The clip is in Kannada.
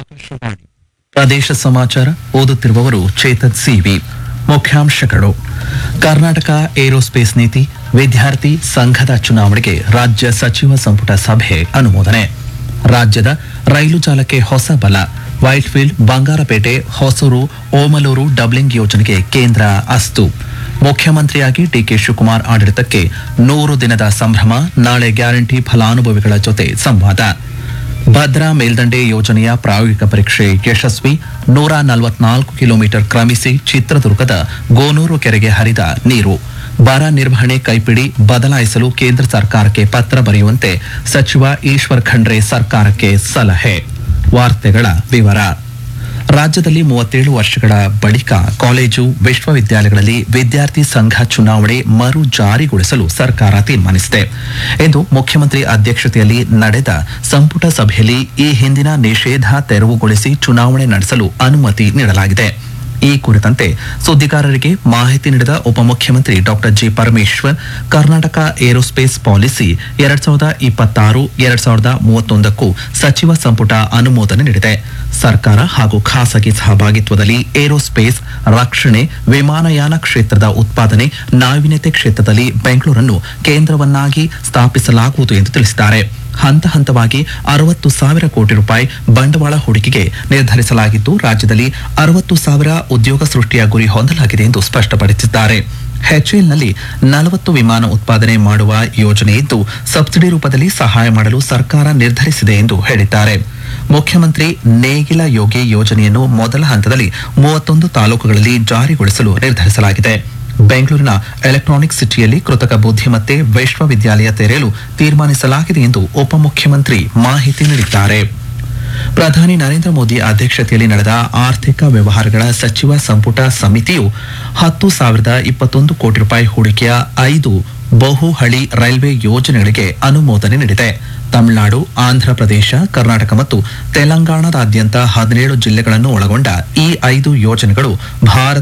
ಆಕಾಶವಾಣಿ ಪ್ರದೇಶ ಸಮಾಚಾರ ಓದುತ್ತಿರುವವರು ಚೇತನ್ ಸಿವಿ ಮುಖ್ಯಾಂಶಗಳು ಕರ್ನಾಟಕ ಏರೋಸ್ಪೇಸ್ ನೀತಿ ವಿದ್ಯಾರ್ಥಿ ಸಂಘದ ಚುನಾವಣೆಗೆ ರಾಜ್ಯ ಸಚಿವ ಸಂಪುಟ ಸಭೆ ಅನುಮೋದನೆ ರಾಜ್ಯದ ರೈಲು ಜಾಲಕ್ಕೆ ಹೊಸ ಬಲ ವೈಟ್ಫೀಲ್ಡ್ ಬಂಗಾರಪೇಟೆ ಹೊಸೂರು ಓಮಲೂರು ಡಬ್ಲಿಂಗ್ ಯೋಜನೆಗೆ ಕೇಂದ್ರ ಅಸ್ತು ಮುಖ್ಯಮಂತ್ರಿಯಾಗಿ ಡಿಕೆ ಶಿವಕುಮಾರ್ ಆಡಳಿತಕ್ಕೆ ನೂರು ದಿನದ ಸಂಭ್ರಮ ನಾಳೆ ಗ್ಯಾರಂಟಿ ಫಲಾನುಭವಿಗಳ ಜೊತೆ ಸಂವಾದ ಭದ್ರಾ ಮೇಲ್ದಂಡೆ ಯೋಜನೆಯ ಪ್ರಾಯೋಗಿಕ ಪರೀಕ್ಷೆ ಯಶಸ್ವಿ ನೂರ ನಲವತ್ನಾಲ್ಕು ಕಿಲೋಮೀಟರ್ ಕ್ರಮಿಸಿ ಚಿತ್ರದುರ್ಗದ ಗೋನೂರು ಕೆರೆಗೆ ಹರಿದ ನೀರು ಬರ ನಿರ್ವಹಣೆ ಕೈಪಿಡಿ ಬದಲಾಯಿಸಲು ಕೇಂದ್ರ ಸರ್ಕಾರಕ್ಕೆ ಪತ್ರ ಬರೆಯುವಂತೆ ಸಚಿವ ಈಶ್ವರ್ ಖಂಡ್ರೆ ಸರ್ಕಾರಕ್ಕೆ ಸಲಹೆ ವಾರ್ತೆಗಳ ವಿವರ ರಾಜ್ಯದಲ್ಲಿ ಮೂವತ್ತೇಳು ವರ್ಷಗಳ ಬಳಿಕ ಕಾಲೇಜು ವಿಶ್ವವಿದ್ಯಾಲಯಗಳಲ್ಲಿ ವಿದ್ಯಾರ್ಥಿ ಸಂಘ ಚುನಾವಣೆ ಮರು ಜಾರಿಗೊಳಿಸಲು ಸರ್ಕಾರ ತೀರ್ಮಾನಿಸಿದೆ ಎಂದು ಮುಖ್ಯಮಂತ್ರಿ ಅಧ್ಯಕ್ಷತೆಯಲ್ಲಿ ನಡೆದ ಸಂಪುಟ ಸಭೆಯಲ್ಲಿ ಈ ಹಿಂದಿನ ನಿಷೇಧ ತೆರವುಗೊಳಿಸಿ ಚುನಾವಣೆ ನಡೆಸಲು ಅನುಮತಿ ನೀಡಲಾಗಿದೆ ಈ ಕುರಿತಂತೆ ಸುದ್ದಿಗಾರರಿಗೆ ಮಾಹಿತಿ ನೀಡಿದ ಉಪಮುಖ್ಯಮಂತ್ರಿ doctor G Parameshwar Karnataka aerospace policy ಎರಡ್ ಸಾವಿರದ ಇಪ್ಪತ್ತಾರು ಎರಡ್ ಸಾವಿರದ ಮೂವತ್ತೊಂದಕ್ಕೂ ಸಚಿವ ಸಂಪುಟ ಅನುಮೋದನೆ ನೀಡಿದೆ ಸರ್ಕಾರ ಹಾಗೂ ಖಾಸಗಿ ಸಹಭಾಗಿತ್ವದಲ್ಲಿ ಏರೋಸ್ಪೇಸ್ ರಕ್ಷಣೆ ವಿಮಾನಯಾನ ಕ್ಷೇತ್ರದ ಉತ್ಪಾದನೆ ನಾವೀನ್ಯತೆ ಕ್ಷೇತ್ರದಲ್ಲಿ ಬೆಂಗಳೂರನ್ನು ಕೇಂದ್ರವನ್ನಾಗಿ ಸ್ಥಾಪಿಸಲಾಗುವುದು ಎಂದು ತಿಳಿಸಿದ್ದಾರೆ ಹಂತ ಹಂತವಾಗಿ ಅರವತ್ತು ಸಾವಿರ ಕೋಟಿ ರೂಪಾಯಿ ಬಂಡವಾಳ ಹೂಡಿಕೆಗೆ ನಿರ್ಧರಿಸಲಾಗಿದ್ದು ರಾಜ್ಯದಲ್ಲಿ ಅರವತ್ತು ಸಾವಿರ ಉದ್ಯೋಗ ಸೃಷ್ಟಿಯ ಗುರಿ ಹೊಂದಲಾಗಿದೆ ಎಂದು ಸ್ಪಷ್ಟಪಡಿಸಿದ್ದಾರೆ ಹೆಚ್ಎಲ್ನಲ್ಲಿ ನಲವತ್ತು ವಿಮಾನ ಉತ್ಪಾದನೆ ಮಾಡುವ ಯೋಜನೆ ಇದ್ದು ಸಬ್ಸಿಡಿ ರೂಪದಲ್ಲಿ ಸಹಾಯ ಮಾಡಲು ಸರ್ಕಾರ ನಿರ್ಧರಿಸಿದೆ ಎಂದು ಹೇಳಿದ್ದಾರೆ ಮುಖ್ಯಮಂತ್ರಿ ನೇಗಿಲ ಯೋಗಿ ಯೋಜನೆಯನ್ನು ಮೊದಲ ಹಂತದಲ್ಲಿ ಮೂವತ್ತೊಂದು ತಾಲೂಕುಗಳಲ್ಲಿ ಜಾರಿಗೊಳಿಸಲು ನಿರ್ಧರಿಸಲಾಗಿದೆ ಬೆಂಗಳೂರಿನ ಎಲೆಕ್ಟ್ರಾನಿಕ್ ಸಿಟಿಯಲ್ಲಿ ಕೃತಕ ಬುದ್ಧಿಮತ್ತೆ ವಿಶ್ವವಿದ್ಯಾಲಯ ತೆರೆಯಲು ತೀರ್ಮಾನಿಸಲಾಗಿದೆ ಎಂದು ಉಪಮುಖ್ಯಮಂತ್ರಿ ಮಾಹಿತಿ ನೀಡಿದ್ದಾರೆ ಪ್ರಧಾನಿ ನರೇಂದ್ರ ಮೋದಿ ಅಧ್ಯಕ್ಷತೆಯಲ್ಲಿ ನಡೆದ ಆರ್ಥಿಕ ವ್ಯವಹಾರಗಳ ಸಚಿವ ಸಂಪುಟ ಸಮಿತಿಯು ಹತ್ತು ಸಾವಿರದ ಇಪ್ಪತ್ತೊಂದು ಕೋಟಿ ರೂಪಾಯಿ ಹೂಡಿಕೆಯ ಐದು ಬಹುಹಳಿ ರೈಲ್ವೆ ಯೋಜನೆಗಳಿಗೆ ಅನುಮೋದನೆ ನೀಡಿದೆ ತಮಿಳುನಾಡು ಆಂಧ್ರಪ್ರದೇಶ ಕರ್ನಾಟಕ ಮತ್ತು ತೆಲಂಗಾಣದಾದ್ಯಂತ ಹದಿನೇಳು ಜಿಲ್ಲೆಗಳನ್ನು ಒಳಗೊಂಡ ಈ ಐದು ಯೋಜನೆಗಳು ಭಾರತ